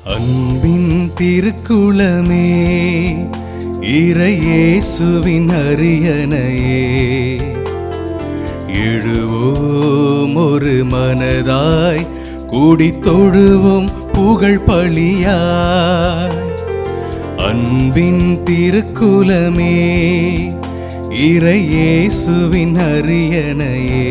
அன்பின் திருக்குளமே இறையேசுவின் அரியணையே எழுவோம் ஒரு மனதாய் கூடி தொழுவோம் புகழ் பழியாய் அன்பின் திருக்குலமே இறையேசுவின் அரியணையே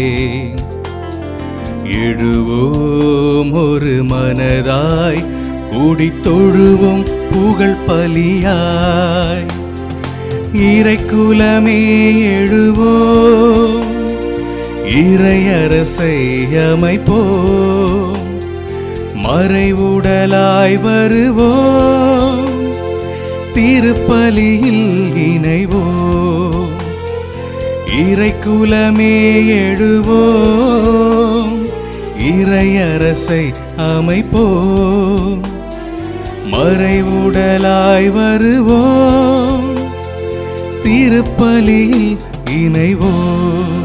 எழுவோம் ஒரு மனதாய் கூடி தொழுவோம் புகழ் பலியாய் இறைக்குலமே எழுவோம் இறையரசை அமைப்போம் மறைவுடலாய் வருவோம் திருப்பலியில் இணைவோம் இறைக்குலமே எழுவோம் இறையரசை அமைப்போம் மறைவுடலாய் வருவோம் திருப்பலியில் இணைவோம்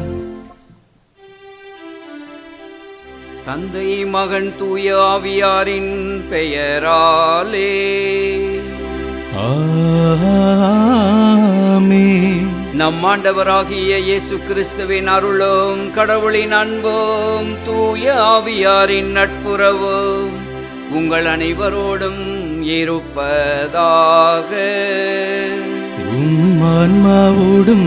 தந்தை மகன் தூய ஆவியாரின் பெயராலே ஆமென் நம் ஆண்டவராகிய இயேசு கிறிஸ்துவின் அருளும் கடவுளின் அன்பும் தூய ஆவியாரின் நட்புறவும் உங்கள் அனைவரோடும் இருப்பதாக உம் ஆன்மாவோடும்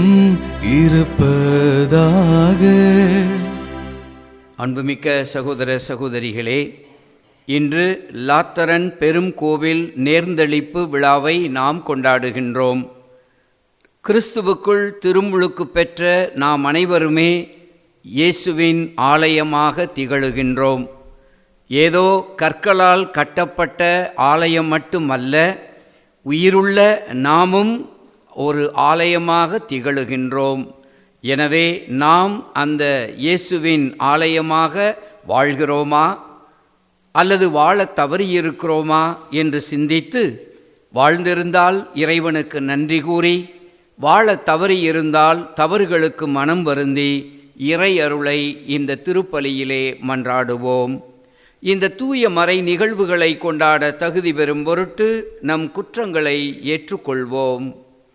இருப்பதாக அன்புமிக்க சகோதர சகோதரிகளே இன்று லாத்தரன் பெரும் கோவில் நேர்ந்தளிப்பு விழாவை நாம் கொண்டாடுகின்றோம் கிறிஸ்துவுக்குள் திருமுழுக்கு பெற்ற நாம் அனைவருமே இயேசுவின் ஆலயமாக திகழுகின்றோம் ஏதோ கற்களால் கட்டப்பட்ட ஆலயம் மட்டுமல்ல உயிருள்ள நாமும் ஒரு ஆலயமாக திகழுகின்றோம் எனவே நாம் அந்த இயேசுவின் ஆலயமாக வாழ்கிறோமா அல்லது வாழத் தவறியிருக்கிறோமா என்று சிந்தித்து வாழ்ந்திருந்தால் இறைவனுக்கு நன்றி கூறி வாழத் தவறியிருந்தால் தவறுகளுக்கு மனம் வருந்தி இறை அருளை இந்த திருப்பலியிலே மன்றாடுவோம் இந்த தூய மறை நிகழ்வுகளை கொண்டாட தகுதி பெறும் பொருட்டு நம் குற்றங்களை ஏற்றுக்கொள்வோம்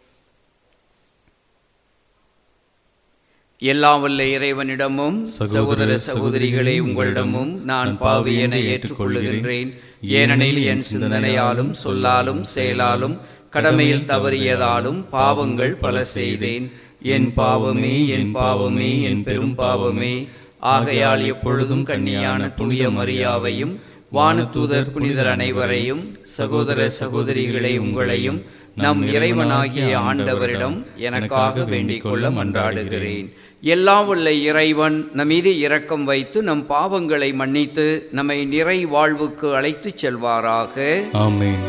எல்லாம் வல்ல இறைவனிடமும் சகோதர சகோதரிகளே உங்களிடமும் நான் பாவி என ஏற்றுக்கொள்ளுகின்றேன் ஏனெனில் என் சிந்தனையாலும் சொல்லாலும் செயலாலும் கடமையில் தவறியதாலும் பாவங்கள் பல செய்தேன் என் பாவமே என் பாவமே என் பெரும் பாவமே ஆகையால் எப்பொழுதும் கன்னியான தூய மரியாவையும் வானதூதர் புனிதர் அனைவரையும் சகோதர சகோதரிகளை உங்களையும் நம் இறைவனாகிய ஆண்டவரிடம் எனக்காக வேண்டிக் கொள்ள மன்றாடுகிறேன் எல்லாம் உள்ள இறைவன் நம் மீது இரக்கம் வைத்து நம் பாவங்களை மன்னித்து நம்மை நிறை வாழ்வுக்கு அழைத்துச் செல்வாராக ஆமென்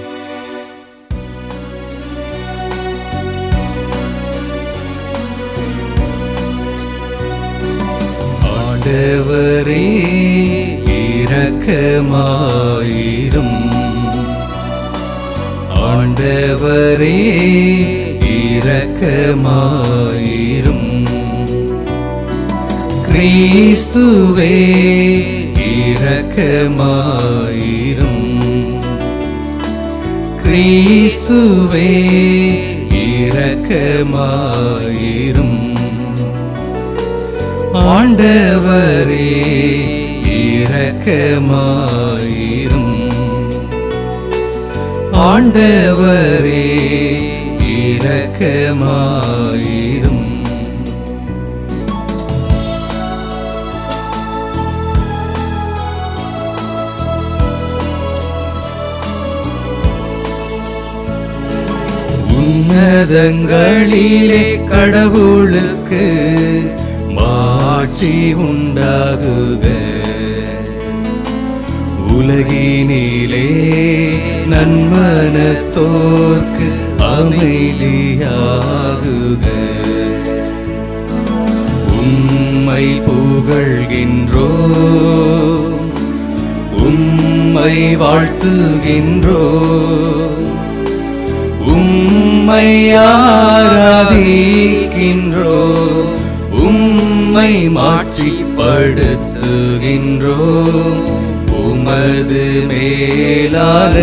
ஆண்டவரே இரக்கமாயிரும் ஆண்டவரே இரக்கமாயிரும் கிறிஸ்துவே இரக்கமாயிரும் கிறிஸ்துவே இரக்கமாயிரும் ஆண்டவரே இரக்கமாயிரும் ஆண்டவரே இரக்கமாயிரும் உன்னதங்களிலே கடவுளுக்கு மாட்சி உண்டாகுக உலகினிலே நன்மனத்தோர்க்கு அமைதியாகுக உம்மை புகழ்கின்றோ உம்மை வாழ்த்துகின்றோ உம்மை ஆராதிக்கின்றோ உம்மை மாட்சிப்படுத்துகின்றோ உமது மேலான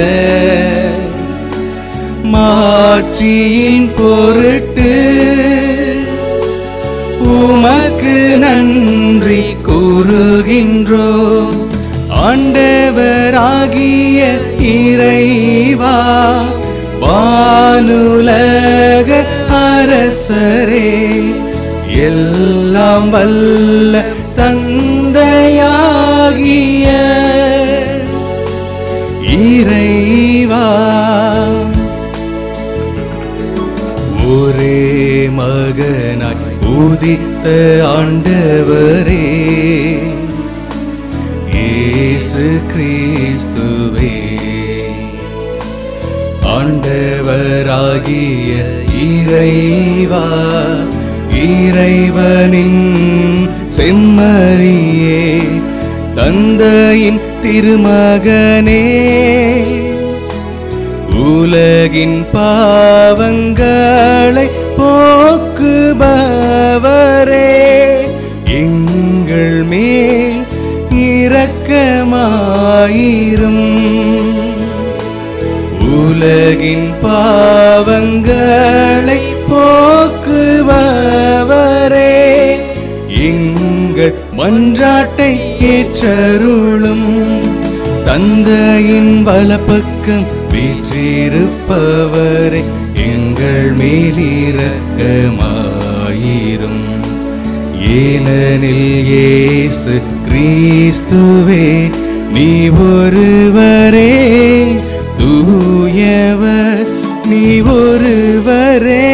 மாட்சியின் பொருட்டு உமக்கு நன்றி கூறுகின்றோம் ஆண்டவராகிய இறைவா வானுலக அரசரே எல்லாம் வல்ல தந்தையாகிய இறைவா ஒரே மகனாய் உதித்த ஆண்டவரே இயேசு கிறிஸ்துவே ஆண்டவராகிய இறைவா இறைவனின் செம்மறியே தந்தையின் திருமகனே உலகின் பாவங்களை போக்குபவரே எங்கள் மேல் இரக்கமாயிரும் உலகின் பாவங்களை போக்குபவரே எங்கள் மன்றாட்டை ஏற்றருளும் தந்தையின் வலப்பக்கம் வீற்றிருப்பவரே எங்கள் மேலிரக்கமாயிரும் ஏனெனில் இயேசு கிறிஸ்துவே நீ ஒருவரே தூயவர் நீ ஒருவரே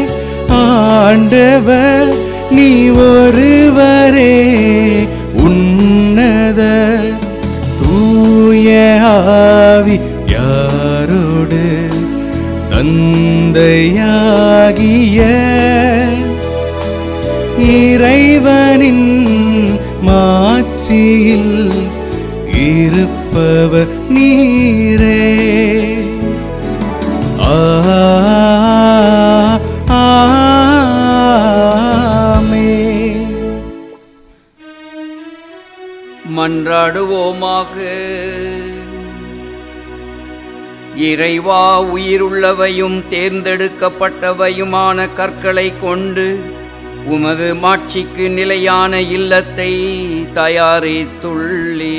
ஆண்டவர் நீ ஒருவரே உன்னத தூய ஆவி யாரோடு தந்தையாகிய இறைவனின் மாட்சியில் இருப்பவர் நீரே ஆ ஆமென். மன்றாடுவோமாக இறைவா உயிருள்ளவையும் தேர்ந்தெடுக்கப்பட்டவையுமான கற்களை கொண்டு உமது மாட்சிக்கு நிலையான இல்லத்தை தயாரித்துள்ளே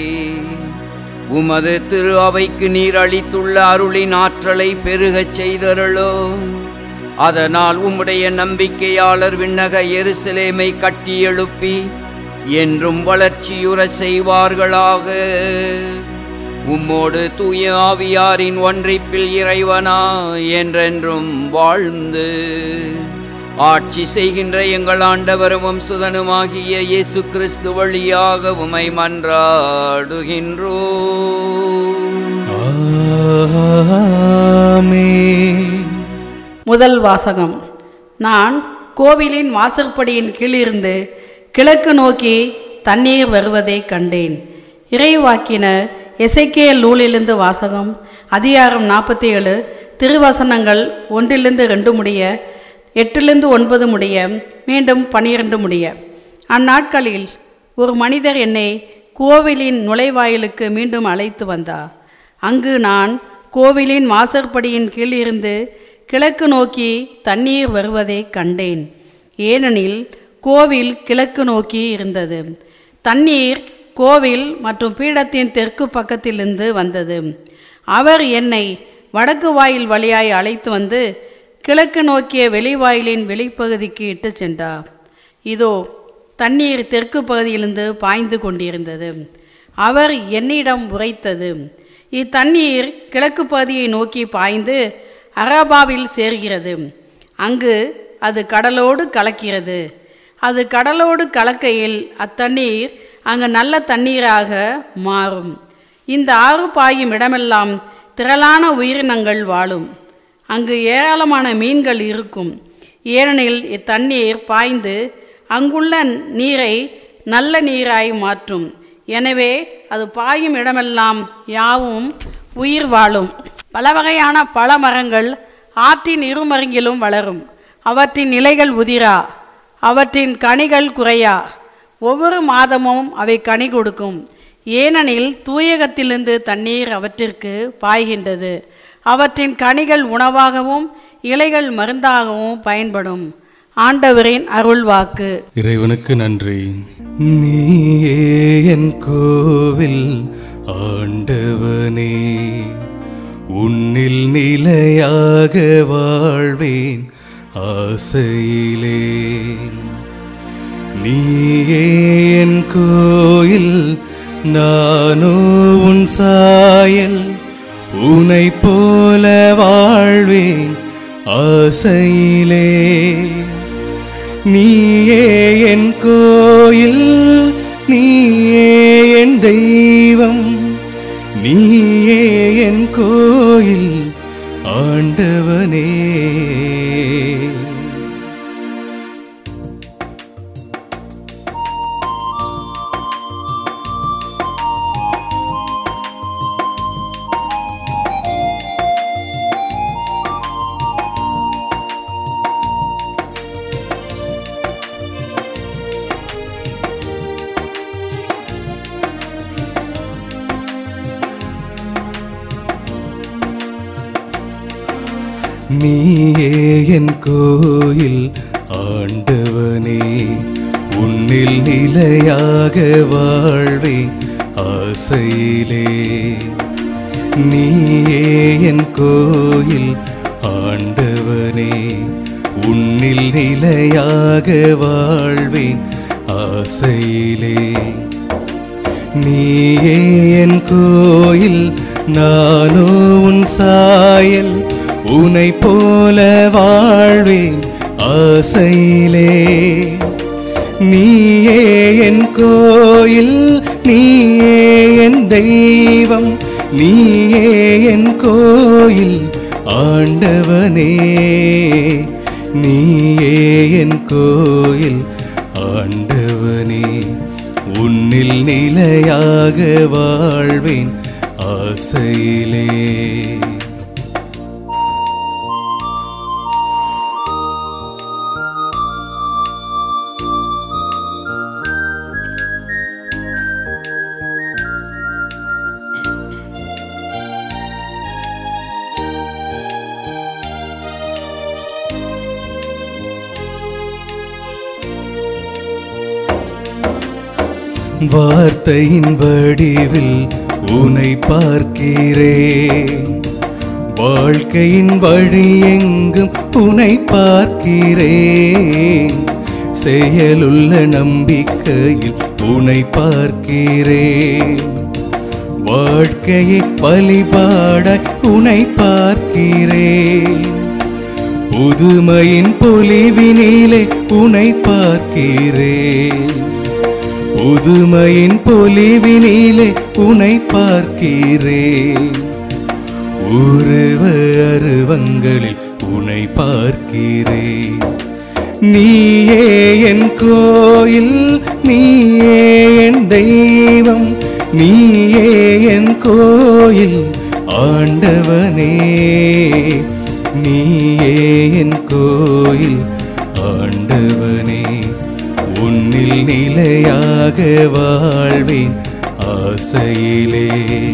உமது திரு அவைக்கு நீர் அளித்துள்ள அருளின் ஆற்றலை பெருகச் செய்தருளோ அதனால் உம்முடைய நம்பிக்கையாளர் விண்ணக எருசலேமை கட்டி எழுப்பி என்றும் வளர்ச்சியுற செய்வார்களாக உம்மோடு தூய ஆவியாரின் ஒன்றிப்பில் இறைவனா என்றென்றும் வாழ்ந்து ஆட்சி செய்கின்ற எங்கள் ஆண்டவரும் சுதனுமாகிய இயேசு கிறிஸ்து வழியாக உமை மன்றாடுகின்றோ ஆமென். முதல் வாசகம் நான் கோவிலின் வாசற்படியின் கீழிருந்து கிழக்கு நோக்கி தண்ணீர் வருவதை கண்டேன் இறைவாக்கினர் எசைக்கேல் நூலிலிருந்து வாசகம் அதிகாரம் நாற்பத்தி ஏழு திருவசனங்கள் ஒன்றிலிருந்து ரெண்டு முடிய எட்டிலிருந்து ஒன்பது முடிய மீண்டும் பனிரெண்டு முடிய அந்நாட்களில் ஒரு மனிதர் என்னை கோவிலின் நுழைவாயிலுக்கு மீண்டும் அழைத்து வந்தார் அங்கு நான் கோவிலின் வாசற்படியின் கீழ் இருந்து கிழக்கு நோக்கி தண்ணீர் வருவதை கண்டேன் ஏனெனில் கோவில் கிழக்கு நோக்கி இருந்தது தண்ணீர் கோவில் மற்றும் பீடத்தின் தெற்கு பக்கத்திலிருந்து வந்தது அவர் என்னை வடக்கு வாயில் வழியாய் அழைத்து வந்து கிழக்கு நோக்கிய வெளிவாயிலின் வெளிப்பகுதிக்கு இட்டு சென்றார் இதோ தண்ணீர் தெற்கு பகுதியிலிருந்து பாய்ந்து கொண்டிருந்தது அவர் என்னிடம் உரைத்தது இத்தண்ணீர் கிழக்கு பகுதியை நோக்கி பாய்ந்து அரபாவில் சேர்கிறது அங்கு அது கடலோடு கலக்கிறது அது கடலோடு கலக்கையில் அத்தண்ணீர் அங்கு நல்ல தண்ணீராக மாறும் இந்த ஆறு பாயும் இடமெல்லாம் திரளான உயிரினங்கள் வாழும் அங்கு ஏராளமான மீன்கள் இருக்கும் ஏனெனில் இத்தண்ணீர் பாய்ந்து அங்குள்ள நீரை நல்ல நீராய் மாற்றும் எனவே அது பாயும் இடமெல்லாம் யாவும் உயிர் வாழும் பல வகையான பல மரங்கள் ஆற்றின் இருமருங்கிலும் வளரும் அவற்றின் இலைகள் உதிரா அவற்றின் கனிகள் குறையா ஒவ்வொரு மாதமும் அவை கனி கொடுக்கும் ஏனெனில் தூயகத்திலிருந்து தண்ணீர் அவற்றிற்கு பாய்கின்றது அவற்றின் கனிகள் உணவாகவும் இலைகள் மருந்தாகவும் பயன்படும் ஆண்டவரின் அருள்வாக்கு இறைவனுக்கு நன்றி நீயே என் கோவில் ஆண்டவனே உன்னில் நிலையாக வாழ்வேன் ஆசையிலே நீயே என் கோயில் நானோ உன் சாயல் உனை போல வாழ்வேன் ஆசையிலே நீயே என் கோயில் நீயே என் தெய்வம் நீயே என் கோயில் ஆண்டவனே நீயே என் கோயில் ஆண்டவனே உன்னில் நிலையாக வாழ்வேன் ஆசையிலே நீயே என் கோயில் ஆண்டவனே உன்னில் நிலையாக வாழ்வேன் ஆசையிலே நீயே என் கோயில் நானோ உன் சாயல் உனை போல வாழ்வேன் ஆசையிலே நீயே என் கோயில் நீயே என் தெய்வம் நீயே என் கோயில் ஆண்டவனே நீயே என் கோயில் ஆண்டவனே உன்னில் நிலையாக வாழ்வேன் ஆசையிலே வார்த்தையின் வடிவில் உனை பார்க்கிறேன் வாழ்க்கையின் வழி எங்கும் உனை பார்க்கிறேன் செயலுள்ள நம்பிக்கையில் உனை பார்க்கிறேன் வாழ்க்கையை வழிபாட உனை பார்க்கிறேன் புதுமையின் பொலிவினிலே உனை பார்க்கிறேன் புதுமையின் பொலிவினிலே உனை பார்க்கிறேன் உருவ அருவங்களில் உனை பார்க்கிறேன் நீயே என் கோயில் நீயே என் தெய்வம் நீயே என் கோயில் ஆண்டவனே நீயே என் கோயில் ஆண்டவனே உன்னில் நிலையாக வாழ்வேன் ஆசையிலே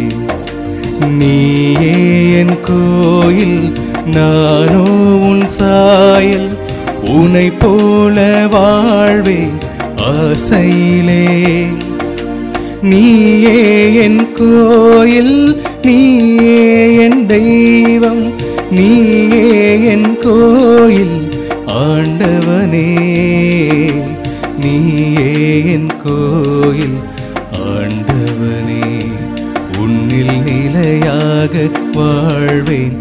நீயே என் கோயில் நானோ உன் சாயல் உனை போல வாழ்வேன் ஆசையிலே நீயே என் கோயில் நீயே என் தெய்வம் நீயே என் கோயில் ஆண்டவனே நீயே என் கோயில் ஆண்டவனே உன்னில் நிலையாக வாழ்வேன்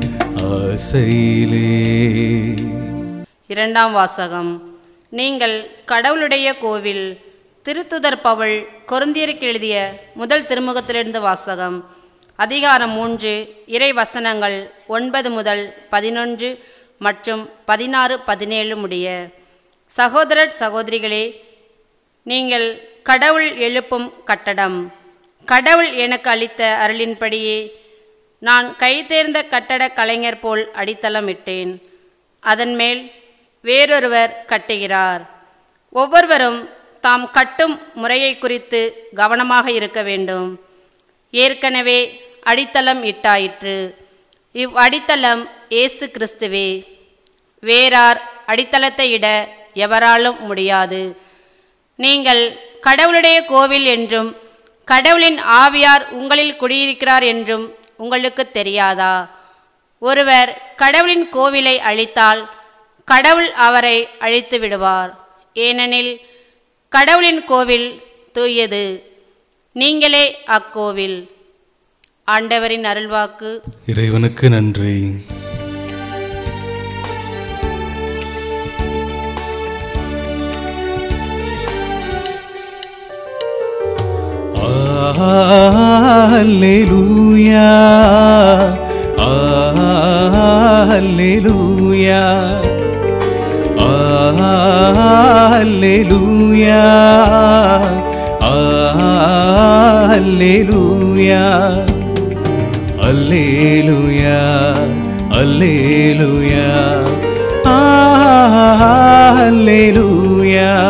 ஆசையிலே இரண்டாம் வாசகம் நீங்கள் கடவுளுடைய கோவில் திருத்துதர் பவுல் கொருந்தியருக்கு எழுதிய முதல் திருமுகத்திலிருந்து வாசகம் அதிகாரம் மூன்று இறை வசனங்கள் ஒன்பது முதல் பதினொன்று மற்றும் பதினாறு பதினேழு முடிய சகோதரர் சகோதரிகளே நீங்கள் கடவுள் எழுப்பும் கட்டடம் கடவுள் எனக்கு அளித்த அருளின்படியே நான் கைதேர்ந்த கட்டடக் கலைஞர் போல் அடித்தளமிட்டேன் அதன் மேல் வேறொருவர் கட்டுகிறார் ஒவ்வொருவரும் தாம் கட்டும் முறையை குறித்து கவனமாக இருக்க வேண்டும் ஏற்கனவே அடித்தளம் இட்டாயிற்று இவ் அடித்தளம் இயேசு கிறிஸ்துவே வேறார் அடித்தளத்தை இட எவராலும் முடியாது நீங்கள் கடவுளுடைய கோவில் என்றும் கடவுளின் ஆவியார் உங்களில் குடியிருக்கிறார் என்றும் உங்களுக்கு தெரியாதா ஒருவர் கடவுளின் கோவிலை அழித்தால் கடவுள் அவரை அழித்து விடுவார் ஏனெனில் கடவுளின் கோவில் தூயது நீங்களே அக்கோவில் ஆண்டவரின் அருள்வாக்கு இறைவனுக்கு நன்றி அல்லேலூயா அல்லேலூயா அல்லேலூயா அல்லேலூயா அல்லேலூயா அல்லேலூயா அல்லேலூயா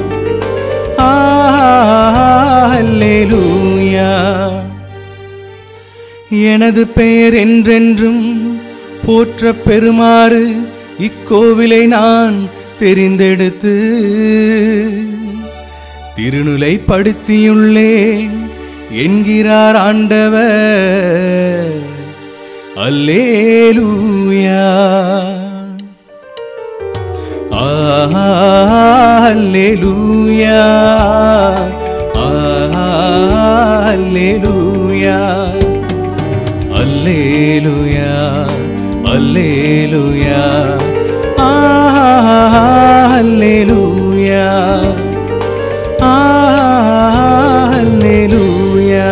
அல்லேலூயா எனது பெயர் என்றென்றும் போற்ற பெறுமாறு இக்கோவிலை நான் தெரிந்தெடுத்து திருநிலைப்படுத்தியுள்ளேன் என்கிறார் ஆண்டவர் அல்லேலூயா அல்லேலூயா அல்லேலூயா அல்லேலூயா அல்லேலூயா அல்லேலூயா அல்லேலூயா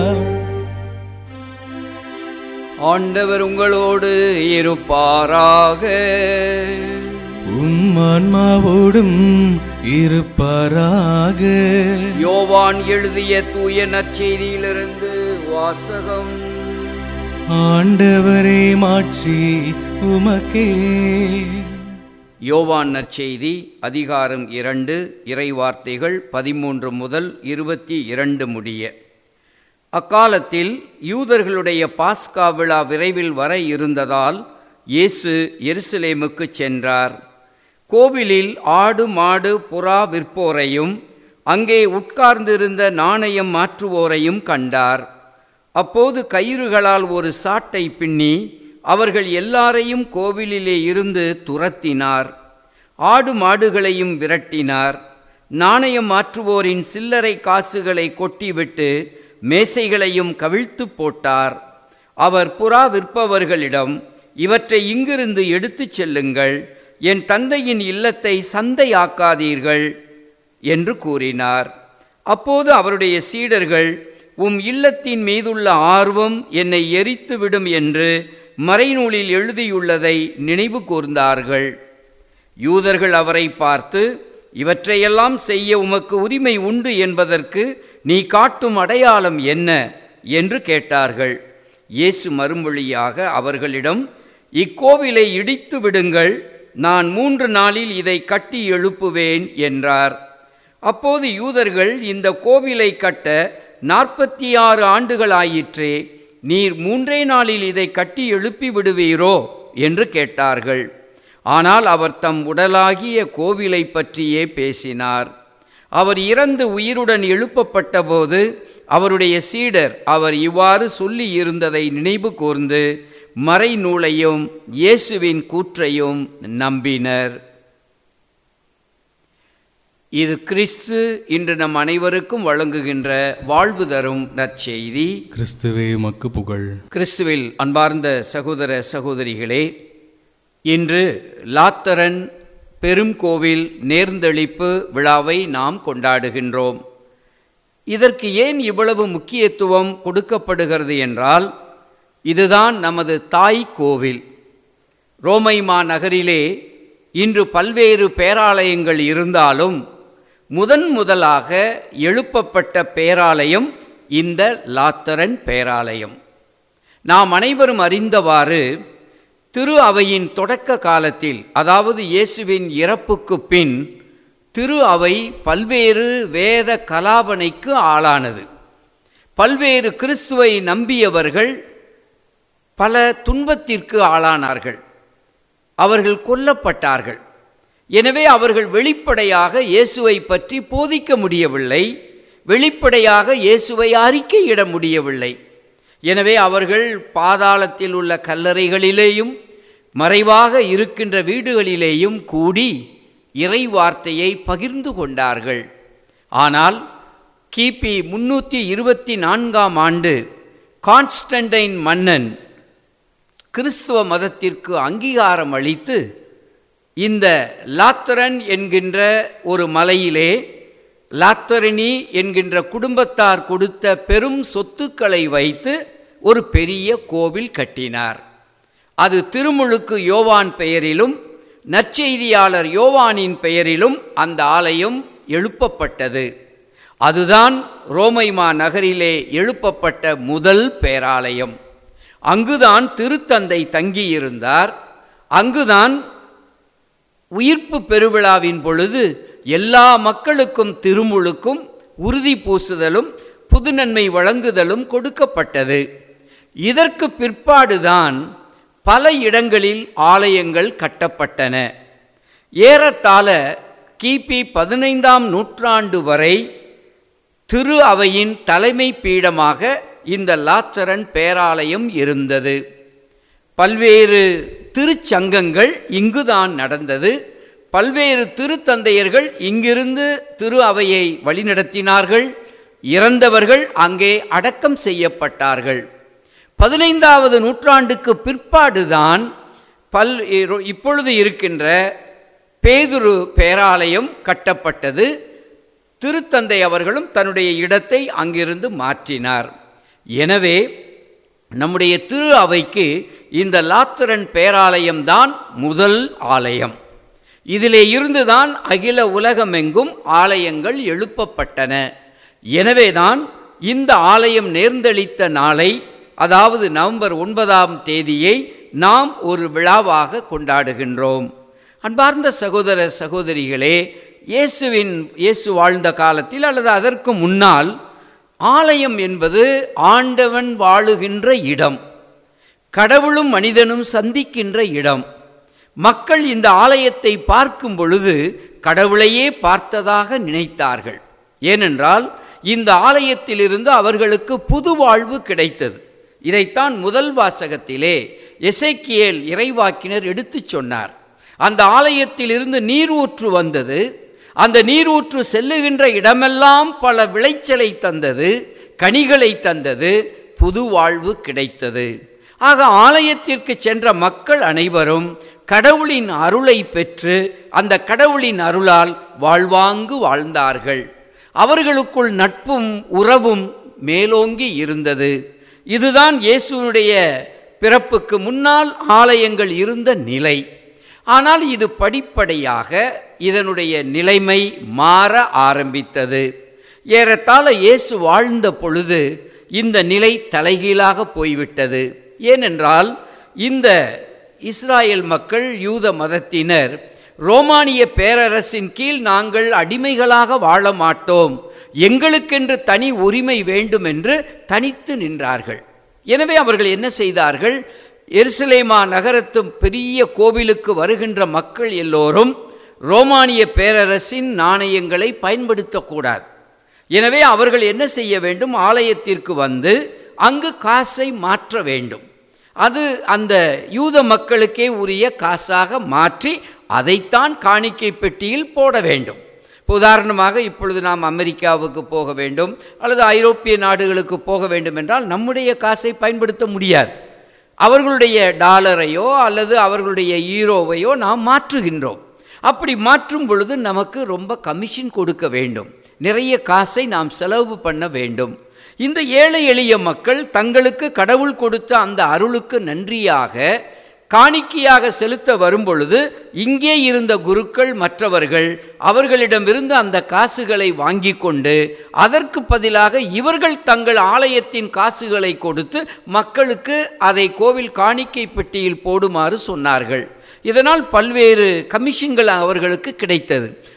ஆண்டவர் உங்களோடு இருப்பாராக உம் ஆன்மாவோடும் இருப்பாராக யோவான் எழுதிய தூய நற்செய்தியிலிருந்து வாசகம் ஆண்டவரே மாட்சி உமக்கே யோவான் நற்செய்தி அதிகாரம் இரண்டு இறைவார்த்தைகள் பதிமூன்று முதல் இருபத்தி இரண்டு முடிய அக்காலத்தில் யூதர்களுடைய பாஸ்கா விழா விரைவில் வர இருந்ததால் இயேசு எருசலேமுக்கு சென்றார் கோவிலில் ஆடு மாடு புறா விற்போரையும் அங்கே உட்கார்ந்திருந்த நாணயம் மாற்றுவோரையும் கண்டார் அப்போது கயிறுகளால் ஒரு சாட்டை பின்னி அவர்கள் எல்லாரையும் கோவிலிலே இருந்து துரத்தினார் ஆடு மாடுகளையும் விரட்டினார் நாணயம் மாற்றுவோரின் சில்லறை காசுகளை கொட்டிவிட்டு மேசைகளையும் கவிழ்த்து போட்டார் அவர் புறா விற்பவர்களிடம் இவற்றை இங்கிருந்து எடுத்துச் செல்லுங்கள் என் தந்தையின் இல்லத்தை சந்தையாக்காதீர்கள் என்று கூறினார் அப்போது அவருடைய சீடர்கள் உம் இல்லத்தின் மீதுள்ள ஆர்வம் என்னை எரித்துவிடும் என்று மறைநூலில் எழுதியுள்ளதை நினைவு கூர்ந்தார்கள் யூதர்கள் அவரை பார்த்து இவற்றையெல்லாம் செய்ய உமக்கு உரிமை உண்டு என்பதற்கு நீ காட்டும் அடையாளம் என்ன என்று கேட்டார்கள் இயேசு மறுமொழியாக அவர்களிடம் இக்கோவிலை இடித்து விடுங்கள் நான் மூன்று நாளில் இதை கட்டி எழுப்புவேன் என்றார் அப்போது யூதர்கள் இந்த கோவிலை கட்ட நாற்பத்தி ஆறு ஆண்டுகள் ஆயிற்றே நீர் மூன்றே நாளில் இதை கட்டி எழுப்பி விடுவீரோ என்று கேட்டார்கள் ஆனால் அவர் தம் உடலாகிய கோவிலை பற்றியே பேசினார் அவர் இறந்து உயிருடன் எழுப்பப்பட்டபோது அவருடைய சீடர் அவர் இவ்வாறு சொல்லி இருந்ததை நினைவு கூர்ந்து மறைநூலையும் இயேசுவின் கூற்றையும் நம்பினர் இது கிறிஸ்து இன்று நம் அனைவருக்கும் வழங்குகின்ற வாழ்வு தரும் நற்செய்தி கிறிஸ்துவே மக்கு புகழ் கிறிஸ்துவில் அன்பார்ந்த சகோதர சகோதரிகளே இன்று லாத்தரன் பெரும் கோவில் நேர்ந்தளிப்பு விழாவை நாம் கொண்டாடுகின்றோம் இதற்கு ஏன் இவ்வளவு முக்கியத்துவம் கொடுக்கப்படுகிறது என்றால் இதுதான் நமது தாய் கோவில் ரோமை மாநகரிலே இன்று பல்வேறு பேராலயங்கள் இருந்தாலும் முதன் முதலாக எழுப்பப்பட்ட பேராலயம் இந்த லாத்தரன் பேராலயம் நாம் அனைவரும் அறிந்தவாறு திரு அவையின் தொடக்க காலத்தில் அதாவது இயேசுவின் இறப்புக்கு பின் திரு அவை பல்வேறு வேத கலாபனைக்கு ஆளானது பல்வேறு கிறிஸ்துவை நம்பியவர்கள் பல துன்பத்திற்கு ஆளானார்கள் அவர்கள் கொல்லப்பட்டார்கள் எனவே அவர்கள் வெளிப்படையாக இயேசுவை பற்றி போதிக்க முடியவில்லை வெளிப்படையாக இயேசுவை அறிக்கையிட முடியவில்லை எனவே அவர்கள் பாதாளத்தில் உள்ள கல்லறைகளிலேயும் மறைவாக இருக்கின்ற வீடுகளிலேயும் கூடி இறை வார்த்தையை பகிர்ந்து கொண்டார்கள் ஆனால் கிபி முன்னூற்றி இருபத்தி நான்காம் ஆண்டு கான்ஸ்டன்டைன் மன்னன் கிறிஸ்துவ மதத்திற்கு அங்கீகாரம் அளித்து இந்த லாத்தரன் என்கின்ற ஒரு மலையிலே லாத்தரணி என்கின்ற குடும்பத்தார் கொடுத்த பெரும் சொத்துக்களை வைத்து ஒரு பெரிய கோவில் கட்டினார் அது திருமுழுக்கு யோவான் பெயரிலும் நற்செய்தியாளர் யோவானின் பெயரிலும் அந்த ஆலயம் எழுப்பப்பட்டது அதுதான் ரோமைமா நகரிலே எழுப்பப்பட்ட முதல் பேராலயம் அங்குதான் திருத்தந்தை தங்கியிருந்தார் அங்குதான் உயிர்ப்பு பெருவிழாவின் பொழுது எல்லா மக்களுக்கும் திருமுழுக்கும் உறுதி பூசுதலும் புதுநன்மை வழங்குதலும் கொடுக்கப்பட்டது இதற்கு பிற்பாடுதான் பல இடங்களில் ஆலயங்கள் கட்டப்பட்டன ஏறத்தாழ கிபி பதினைந்தாம் நூற்றாண்டு வரை திரு அவையின் தலைமை பீடமாக இந்த லாத்தரன் பேராலயம் இருந்தது பல்வேறு திருச்சங்கங்கள் இங்குதான் நடந்தது பல்வேறு திருத்தந்தையர்கள் இங்கிருந்து திரு அவையை வழிநடத்தினார்கள் இறந்தவர்கள் அங்கே அடக்கம் செய்யப்பட்டார்கள் பதினைந்தாவது நூற்றாண்டுக்கு பிற்பாடுதான் பல் இப்பொழுது இருக்கின்ற பேதுரு பேராலயம் கட்டப்பட்டது திருத்தந்தை அவர்களும் தன்னுடைய இடத்தை அங்கிருந்து மாற்றினார் எனவே நம்முடைய திரு அவைக்கு இந்த லாத்திரன் பேராலயம்தான் முதல் ஆலயம் இதிலே இருந்துதான் அகில உலகமெங்கும் ஆலயங்கள் எழுப்பப்பட்டன எனவேதான் இந்த ஆலயம் நேர்ந்தளித்த நாளை அதாவது நவம்பர் ஒன்பதாம் தேதியை நாம் ஒரு விழாவாக கொண்டாடுகின்றோம் அன்பார்ந்த சகோதர சகோதரிகளே இயேசுவின் இயேசு வாழ்ந்த காலத்தில் அல்லது அதற்கு முன்னால் ஆலயம் என்பது ஆண்டவன் வாழுகின்ற இடம் கடவுளும் மனிதனும் சந்திக்கின்ற இடம் மக்கள் இந்த ஆலயத்தை பார்க்கும் பொழுது கடவுளையே பார்த்ததாக நினைத்தார்கள் ஏனென்றால் இந்த ஆலயத்திலிருந்து அவர்களுக்கு புது வாழ்வு கிடைத்தது இதைத்தான் முதல் வாசகத்திலே எசைக்கியேல் இறைவாக்கினர் எடுத்துச் சொன்னார் அந்த ஆலயத்திலிருந்து நீரூற்று வந்தது அந்த நீரூற்று செல்லுகின்ற இடமெல்லாம் பல விளைச்சலை தந்தது கனிகளை தந்தது புது வாழ்வு கிடைத்தது ஆக ஆலயத்திற்கு சென்ற மக்கள் அனைவரும் கடவுளின் அருளை பெற்று அந்த கடவுளின் அருளால் வாழ்வாங்கு வாழ்ந்தார்கள் அவர்களுக்குள் நட்பும் உறவும் மேலோங்கி இருந்தது இதுதான் இயேசுனுடைய பிறப்புக்கு முன்னால் ஆலயங்கள் இருந்த நிலை ஆனால் இது படிப்படியாக இதனுடைய நிலைமை மாற ஆரம்பித்தது ஏறத்தாழ இயேசு வாழ்ந்த பொழுது இந்த நிலை தலைகீழாக போய்விட்டது ஏனென்றால் இந்த இஸ்ராயல் மக்கள் யூத மதத்தினர் ரோமானிய பேரரசின் கீழ் நாங்கள் அடிமைகளாக வாழ மாட்டோம் எங்களுக்கென்று தனி உரிமை வேண்டும் என்று தனித்து நின்றார்கள் எனவே அவர்கள் என்ன செய்தார்கள் எருசலேமா நகரத்து பெரிய கோவிலுக்கு வருகின்ற மக்கள் எல்லோரும் ரோமானிய பேரரசின் நாணயங்களை பயன்படுத்தக்கூடாது எனவே அவர்கள் என்ன செய்ய வேண்டும் ஆலயத்திற்கு வந்து அங்கு காசை மாற்ற வேண்டும் அது அந்த யூத மக்களுக்கே உரிய காசாக மாற்றி அதைத்தான் காணிக்கை பெட்டியில் போட வேண்டும் இப்போ உதாரணமாக இப்பொழுது நாம் அமெரிக்காவுக்கு போக வேண்டும் அல்லது ஐரோப்பிய நாடுகளுக்கு போக வேண்டும் என்றால் நம்முடைய காசை பயன்படுத்த முடியாது அவர்களுடைய டாலரையோ அல்லது அவர்களுடைய ஈரோவையோ நாம் மாற்றுகின்றோம் அப்படி மாற்றும் பொழுது நமக்கு ரொம்ப கமிஷன் கொடுக்க வேண்டும் நிறைய காசை நாம் செலவு பண்ண வேண்டும் இந்த ஏழை எளிய மக்கள் தங்களுக்கு கடவுள் கொடுத்த அந்த அருளுக்கு நன்றியாக காணிக்கையாக செலுத்த வரும்பொழுது இங்கே இருந்த குருக்கள் மற்றவர்கள் அவர்களிடமிருந்து அந்த காசுகளை வாங்கி கொண்டு அதற்கு பதிலாக இவர்கள் தங்கள் ஆலயத்தின் காசுகளை கொடுத்து மக்களுக்கு அதை கோவில் காணிக்கை பெட்டியில் போடுமாறு சொன்னார்கள் இதனால் பல்வேறு கமிஷன்கள் அவர்களுக்கு கிடைத்தது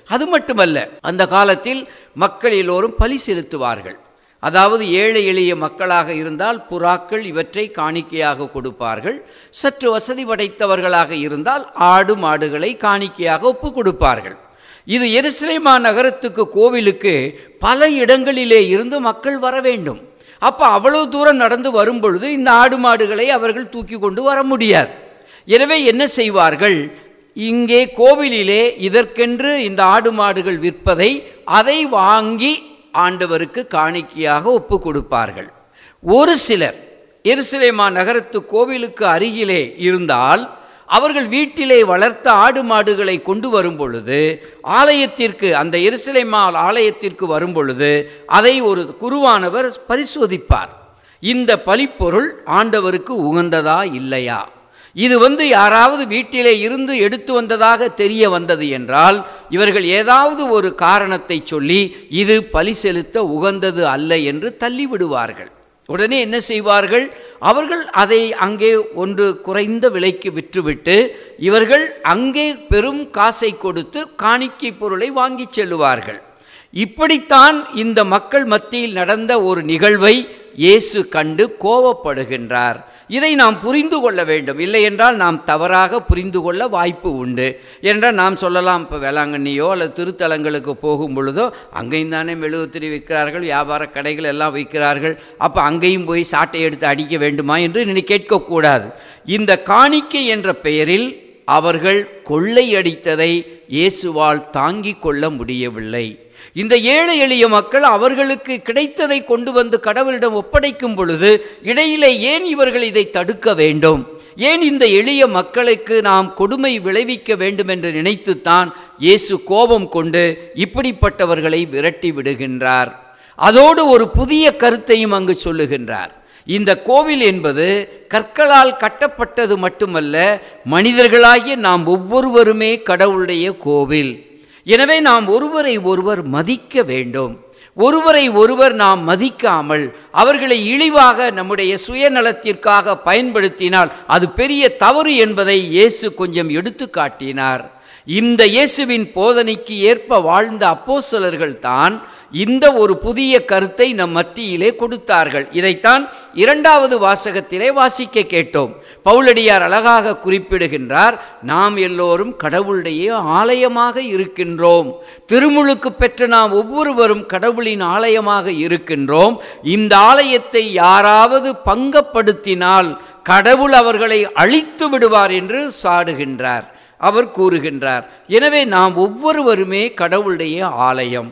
அது மட்டுமல்ல அந்த காலத்தில் மக்கள் எல்லோரும் பலி செலுத்துவார்கள் அதாவது ஏழை எளிய மக்களாக இருந்தால் புறாக்கள் இவற்றை காணிக்கையாக கொடுப்பார்கள் சற்று வசதி படைத்தவர்களாக இருந்தால் ஆடு மாடுகளை காணிக்கையாக ஒப்பு கொடுப்பார்கள் இது எருசலேமா நகரத்துக்கு கோவிலுக்கு பல இடங்களிலே இருந்து மக்கள் வர வேண்டும் அப்போ அவ்வளவு தூரம் நடந்து வரும் பொழுது இந்த ஆடு மாடுகளை அவர்கள் தூக்கி கொண்டு வர முடியாது எனவே என்ன செய்வார்கள் இங்கே கோவிலிலே இதற்கென்று இந்த ஆடு மாடுகள் விற்பதை அதை வாங்கி ஆண்டவருக்கு காணிக்கையாக ஒப்பு கொடுப்பார்கள் ஒரு சிலர் எருசலேமா நகரத்து கோவிலுக்கு அருகிலே இருந்தால் அவர்கள் வீட்டிலே வளர்த்த ஆடு மாடுகளை கொண்டு வரும் பொழுது ஆலயத்திற்கு அந்த எருசலேமா ஆலயத்திற்கு வரும் பொழுது அதை ஒரு குருவானவர் பரிசோதிப்பார் இந்த பலிப்பொருள் ஆண்டவருக்கு உகந்ததா இல்லையா இது வந்து யாராவது வீட்டிலே இருந்து எடுத்து வந்ததாக தெரிய வந்தது என்றால் இவர்கள் ஏதாவது ஒரு காரணத்தை சொல்லி இது பலி செலுத்த உகந்தது அல்ல என்று தள்ளிவிடுவார்கள் உடனே என்ன செய்வார்கள் அவர்கள் அதை அங்கே ஒன்று குறைந்த விலைக்கு விற்றுவிட்டு இவர்கள் அங்கே பெரும் காசை கொடுத்து காணிக்கை பொருளை வாங்கிச் செல்லுவார்கள் இப்படித்தான் இந்த மக்கள் மத்தியில் நடந்த ஒரு நிகழ்வை இயேசு கண்டு கோபப்படுகின்றார் இதை நாம் புரிந்து கொள்ள வேண்டும் இல்லை என்றால் நாம் தவறாக புரிந்து கொள்ள வாய்ப்பு உண்டு என்றால் நாம் சொல்லலாம் இப்போ வேளாங்கண்ணியோ அல்லது திருத்தலங்களுக்கு போகும் பொழுதோ அங்கேயும் தானே மெழுகுத்திரி விற்கிறார்கள் வியாபார கடைகள் எல்லாம் விற்கிறார்கள் அப்போ அங்கேயும் போய் சாட்டை எடுத்து அடிக்க வேண்டுமா என்று நீ கேட்கக்கூடாது இந்த காணிக்கை என்ற பெயரில் அவர்கள் கொள்ளையடித்ததை இயேசுவால் தாங்கிக் கொள்ள முடியவில்லை இந்த ஏழை எளிய மக்கள் அவர்களுக்கு கிடைத்ததை கொண்டு வந்து கடவுளிடம் ஒப்படைக்கும் பொழுது இடையிலே ஏன் இவர்கள் இதை தடுக்க வேண்டும் ஏன் இந்த எளிய மக்களுக்கு நாம் கொடுமை விளைவிக்க வேண்டும் என்று நினைத்துத்தான் இயேசு கோபம் கொண்டு இப்படிப்பட்டவர்களை விரட்டி விடுகின்றார் அதோடு ஒரு புதிய கருத்தையும் அங்கு சொல்லுகின்றார் இந்த கோவில் என்பது கற்களால் கட்டப்பட்டது மட்டுமல்ல மனிதர்களாகிய நாம் ஒவ்வொருவருமே கடவுளுடைய கோவில் எனவே நாம் ஒருவரை ஒருவர் மதிக்க வேண்டும் ஒருவரை ஒருவர் நாம் மதிக்காமல் அவர்களை இழிவாக நம்முடைய சுயநலத்திற்காக பயன்படுத்தினால் அது பெரிய தவறு என்பதை இயேசு கொஞ்சம் எடுத்து காட்டினார் இந்த இயேசுவின் போதனைக்கு ஏற்ப வாழ்ந்த அப்போஸ்தலர்கள் தான் இந்த ஒரு புதிய கருத்தை நம் மத்தியிலே கொடுத்தார்கள் இதைத்தான் இரண்டாவது வாசகத்திலே வாசிக்க கேட்டோம் பவுலடியார் அழகாக குறிப்பிடுகின்றார் நாம் எல்லோரும் கடவுளுடைய ஆலயமாக இருக்கின்றோம் திருமுழுக்கு பெற்ற நாம் ஒவ்வொருவரும் கடவுளின் ஆலயமாக இருக்கின்றோம் இந்த ஆலயத்தை யாராவது பங்கப்படுத்தினால் கடவுள் அவர்களை அழித்து விடுவார் என்று சாடுகின்றார் அவர் கூறுகின்றார் எனவே நாம் ஒவ்வொருவருமே கடவுளுடைய ஆலயம்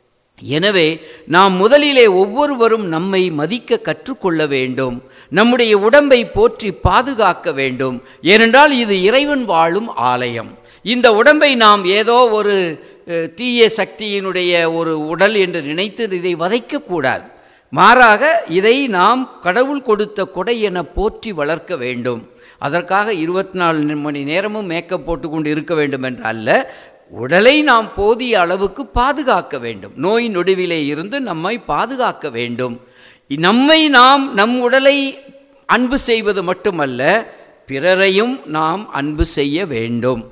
எனவே நாம் முதலிலே ஒவ்வொருவரும் நம்மை மதிக்க கற்றுக்கொள்ள வேண்டும் நம்முடைய உடம்பை போற்றி பாதுகாக்க வேண்டும் ஏனென்றால் இது இறைவன் வாழும் ஆலயம் இந்த உடம்பை நாம் ஏதோ ஒரு அஹ், தீய சக்தியினுடைய ஒரு உடல் என்று நினைத்து இதை வதைக்கக்கூடாது மாறாக இதை நாம் கடவுள் கொடுத்த கொடை என போற்றி வளர்க்க வேண்டும் அதற்காக இருபத்தி நாலு மணி நேரமும் மேக்கப் போட்டுக்கொண்டு இருக்க வேண்டும் என்ற அல்ல உடலை நாம் போதிய அளவுக்கு பாதுகாக்க வேண்டும் நோய் நொடிவிலே இருந்து நம்மை பாதுகாக்க வேண்டும் நம்மை நாம் நம் உடலை அன்பு செய்வது மட்டுமல்ல பிறரையும் நாம் அன்பு செய்ய வேண்டும்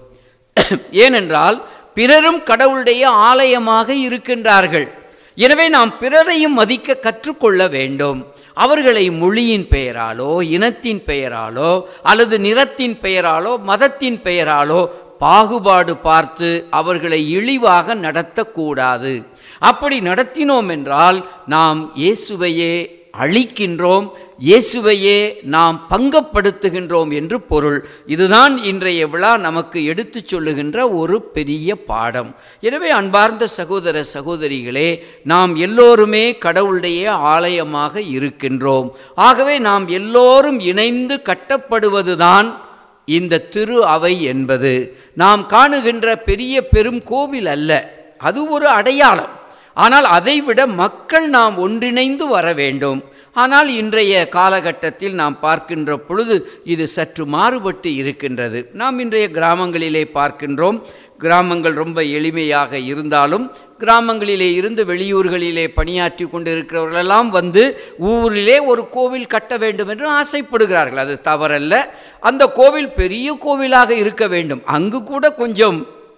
ஏனென்றால் பிறரும் கடவுளுடைய ஆலயமாக இருக்கின்றார்கள் எனவே நாம் பிறரையும் மதிக்க கற்றுக்கொள்ள வேண்டும் அவர்களை மொழியின் பெயராலோ இனத்தின் பெயராலோ அல்லது நிறத்தின் பெயராலோ மதத்தின் பெயராலோ பாகுபாடு பார்த்து அவர்களை இழிவாக நடத்தக்கூடாது அப்படி நடத்தினோம் என்றால் நாம் இயேசுவையே அழிக்கின்றோம் இயேசுவையே நாம் பங்கப்படுத்துகின்றோம் என்று பொருள் இதுதான் இன்றைய விழா நமக்கு எடுத்துச் சொல்லுகின்ற ஒரு பெரிய பாடம் எனவே அன்பார்ந்த சகோதர சகோதரிகளே நாம் எல்லோருமே கடவுளுடைய ஆலயமாக இருக்கின்றோம் ஆகவே நாம் எல்லோரும் இணைந்து கட்டப்படுவதுதான் இந்த திரு அவை என்பது நாம் காணுகின்ற பெரிய பெரும் கோவில் அல்ல அது ஒரு அடையாளம் ஆனால் அதைவிட மக்கள் நாம் ஒன்றிணைந்து வர வேண்டும் ஆனால் இன்றைய காலகட்டத்தில் நாம் பார்க்கின்ற பொழுது இது சற்று மாறுபட்டு இருக்கின்றது நாம் இன்றைய கிராமங்களிலே பார்க்கின்றோம் கிராமங்கள் ரொம்ப எளிமையாக இருந்தாலும் கிராமங்களிலே இருந்து வெளியூர்களிலே பணியாற்றி கொண்டிருக்கிறவர்களெல்லாம் வந்து ஊரிலே ஒரு கோவில் கட்ட வேண்டும் என்று ஆசைப்படுகிறார்கள் அது தவறல்ல அந்த கோவில் பெரிய கோவிலாக இருக்க வேண்டும் அங்கு கூட கொஞ்சம்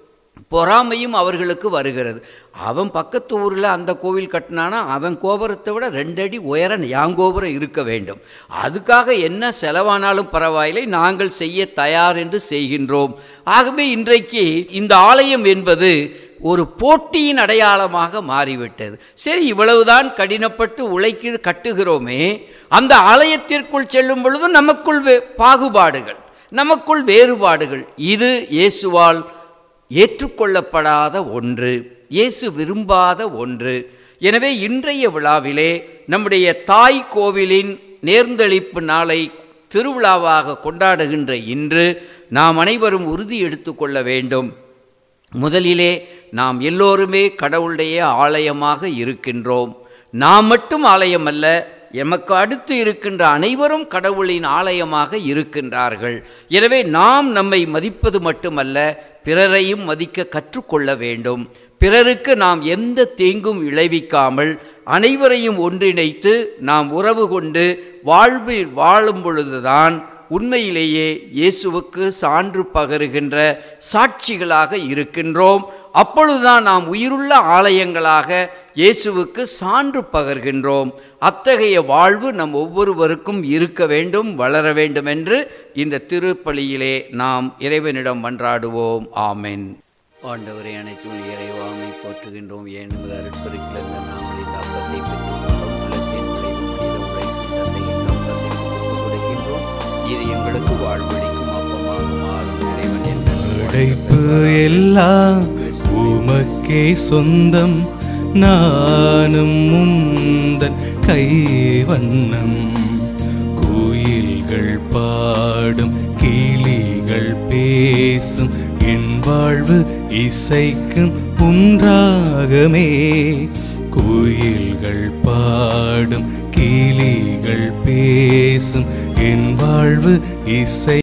பொறாமையும் அவர்களுக்கு வருகிறது அவன் பக்கத்து ஊரில் அந்த கோவில் கட்டினானா அவன் கோபுரத்தை விட ரெண்டடி உயர யான் கோபுரம் இருக்க வேண்டும் அதுக்காக என்ன செலவானாலும் பரவாயில்லை நாங்கள் செய்ய தயார் என்று செய்கின்றோம் ஆகவே இன்றைக்கு இந்த ஆலயம் என்பது ஒரு போட்டியின் அடையாளமாக மாறிவிட்டது சரி இவ்வளவுதான் கடினப்பட்டு உழைக்கு கட்டுகிறோமே அந்த ஆலயத்திற்குள் செல்லும் பொழுது நமக்குள் வே- பாகுபாடுகள் நமக்குள் வேறுபாடுகள் இது இயேசுவால் ஏற்றுக்கொள்ளப்படாத ஒன்று இயேசு விரும்பாத ஒன்று எனவே இன்றைய விழாவிலே நம்முடைய தாய் கோவிலின் நேர்ந்தளிப்பு நாளை திருவிழாவாக கொண்டாடுகின்ற இன்று நாம் அனைவரும் உறுதி எடுத்துக்கொள்ள வேண்டும் முதலிலே நாம் எல்லோருமே கடவுளுடைய ஆலயமாக இருக்கின்றோம் நாம் மட்டும் ஆலயம் அல்ல எமக்கு அடுத்து இருக்கின்ற அனைவரும் கடவுளின் ஆலயமாக இருக்கின்றார்கள் எனவே நாம் நம்மை மதிப்பது மட்டுமல்ல பிறரையும் மதிக்க கற்றுக்கொள்ள வேண்டும் பிறருக்கு நாம் எந்த தீங்கும் விளைவிக்காமல் அனைவரையும் ஒன்றிணைத்து நாம் உறவு கொண்டு வாழ்வில் வாழும் பொழுதுதான் உண்மையிலேயே இயேசுவுக்கு சான்று பகருகின்ற சாட்சிகளாக இருக்கின்றோம் அப்பொழுதுதான் நாம் உயிருள்ள ஆலயங்களாக இயேசுவுக்கு சான்று பகர்கின்றோம் அத்தகைய வாழ்வு நம் ஒவ்வொருவருக்கும் இருக்க வேண்டும் வளர வேண்டும் என்று இந்த திருப்பலியிலே நாம் இறைவனிடம் மன்றாடுவோம் ஆமென் ஆண்டவரை அனைத்தும் இறைவாமை போற்றுகின்றோம் ஏன் என்பது அருட்பெருக்கிலிருந்து நாங்கள் இந்த அப்பத்தை பெற்றுக்கொண்டோம் உலகின் மனித உழைக்கும் தந்தையின் அப்பத்தை உங்களுக்கு கொடுக்கின்றோம் இது எங்களுக்கு வாழ்வழிக்கும் அப்பமாக மாறும் இறைவன் என்று படைப்பு எல்லாம் உமக்கே சொந்தம் நானும் முந்தன் கைவண்ணம் கோயில்கள் பாடும் கிளிகள் பேசும் என் வாழ்வு இசைக்கும் உன்றாகமே கோயில்கள் பாடும் கிளிகள் பேசும் என் வாழ்வு இசை